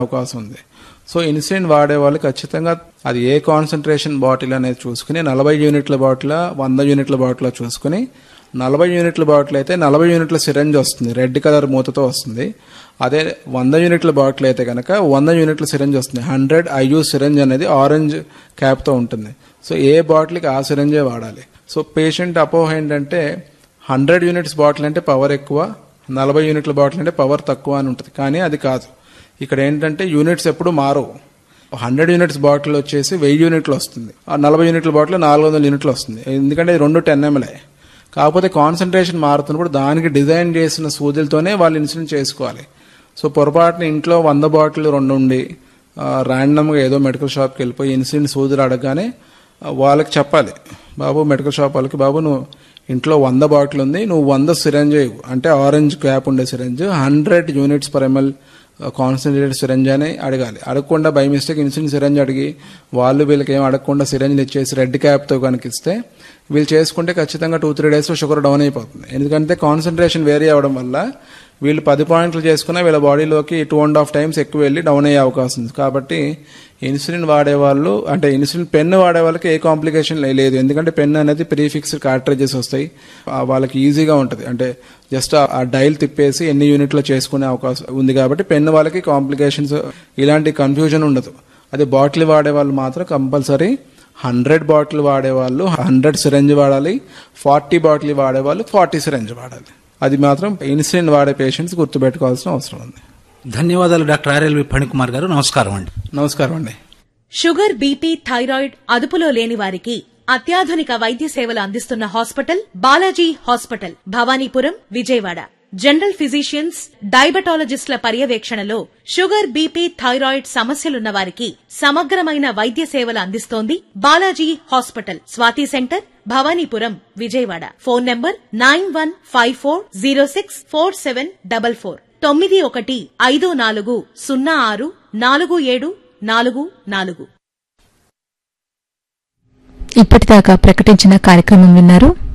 అవకాశం ఉంది so insulin వాడే వాళ్ళు ఖచ్చితంగా అది ఏ కాన్సన్ట్రేషన్ బాటిల్ అనేది చూసుకుని నలభై యూనిట్ల బాటిల్ వంద యూనిట్ల బాటిల్ చూసుకుని నలభై యూనిట్ల బాటిల్ అయితే నలభై యూనిట్ల సిరంజ్ వస్తుంది రెడ్ కలర్ మూతతో వస్తుంది అదే వంద యూనిట్ల బాటిల్ అయితే కనుక వంద యూనిట్ల సిరంజ్ వస్తుంది హండ్రెడ్ ఐయూ సిరంజ్ అనేది ఆరెంజ్ క్యాప్తో ఉంటుంది సో ఏ బాటిల్కి ఆ సిరంజే వాడాలి సో పేషెంట్ అపోహ ఏంటంటే హండ్రెడ్ యూనిట్స్ బాటిల్ అంటే పవర్ ఎక్కువ నలభై యూనిట్ల బాటిల్ అంటే పవర్ తక్కువ అని ఉంటుంది కానీ అది కాదు ఇక్కడ ఏంటంటే యూనిట్స్ ఎప్పుడు మారవు హండ్రెడ్ యూనిట్స్ బాటిల్ వచ్చేసి వెయ్యి యూనిట్లు వస్తుంది ఆ నలభై యూనిట్ల బాటిల్ నాలుగు వందల యూనిట్లు వస్తుంది ఎందుకంటే ఇది రెండు టెన్ ఎంఎల్ఏ కాకపోతే కాన్సన్ట్రేషన్ మారుతున్నప్పుడు దానికి డిజైన్ చేసిన సూదులతోనే వాళ్ళు ఇన్సులిన్ చేసుకోవాలి సో పొరపాటున ఇంట్లో వంద బాటిల్ రెండు ఉండి ర్యాండమ్గా ఏదో మెడికల్ షాప్కి వెళ్ళిపోయి ఇన్సులిన్ సూదులు అడగగానే ఆ, వాళ్ళకి చెప్పాలి బాబు మెడికల్ షాప్ వాళ్ళకి బాబు నువ్వు ఇంట్లో వంద బాటిల్ ఉంది నువ్వు వంద సిరంజ్ ఇవ్వు. అంటే ఆరెంజ్ క్యాప్ ఉండే syringe hundred units per ML concentrated syringe అని అడగాలి అడగకుండా బై మిస్టేక్ ఇన్సులిన్ సిరంజ్ అడిగి వాళ్ళు వీళ్ళకి ఏం అడగకుండా సిరంజ్లు ఇచ్చేసి రెడ్ క్యాప్తో కనుక ఇస్తే వీళ్ళు చేసుకుంటే ఖచ్చితంగా టూ త్రీ డేస్లో షుగర్ డౌన్ అయిపోతుంది ఎందుకంటే కాన్సన్ట్రేషన్ వేరీ అవ్వడం వల్ల వీళ్ళు పది పాయింట్లు చేసుకున్న వీళ్ళ బాడీలోకి టూ అండ్ హాఫ్ టైమ్స్ ఎక్కువ వెళ్ళి డౌన్ అయ్యే అవకాశం ఉంది కాబట్టి ఇన్సులిన్ వాడే వాళ్ళు అంటే ఇన్సులిన్ పెన్ వాడే వాళ్ళకి ఏ కాంప్లికేషన్ లేదు ఎందుకంటే పెన్ అనేది ప్రీఫిక్స్డ్ కార్ట్రేజెస్ వస్తాయి ఆ వాళ్ళకి ఈజీగా ఉంటుంది అంటే జస్ట్ ఆ డైల్ తిప్పేసి ఎన్ని యూనిట్లో చేసుకునే అవకాశం ఉంది కాబట్టి పెన్ వాళ్ళకి కాంప్లికేషన్స్ ఇలాంటి కన్ఫ్యూజన్ ఉండదు అదే బాటిల్ వాడే వాళ్ళు మాత్రం కంపల్సరీ హండ్రెడ్ బాటిల్ వాడేవాళ్ళు హండ్రెడ్ సిరంజ్ వాడాలి ఫార్టీ బాటిల్ వాడేవాళ్ళు ఫార్టీ సిరంజ్ వాడాలి అది మాత్రం ఇన్సులిన్ వాడే పేషెంట్స్ గుర్తుపెట్టుకోవాల్సిన అవసరం ఉంది ధన్యవాదాలు డాక్టర్ ఆర్ఎల్వి ఫణికుమార్ గారు నమస్కారం అండి నమస్కారం అండి షుగర్ బీపీ థైరాయిడ్ అదుపులో లేని వారికి అత్యాధునిక వైద్య సేవలు అందిస్తున్న hospital Balaji hospital Bhavanipuram Vijayawada general physicians డయాబెటాలజిస్టుల పర్యవేక్షణలో షుగర్ బీపీ థైరాయిడ్ సమస్యలున్న వారికి సమగ్రమైన వైద్య సేవలు అందిస్తోంది Balaji hospital Swathi centre Bhavanipuram Vijayawada phone number nine one five four zero six four seven double four తొమ్మిది ఒకటి ఐదు నాలుగు సున్నా ఆరు నాలుగు ఏడు నాలుగు నాలుగు ఇప్పటిదాకా ప్రకటించిన కార్యక్రమం విన్నారు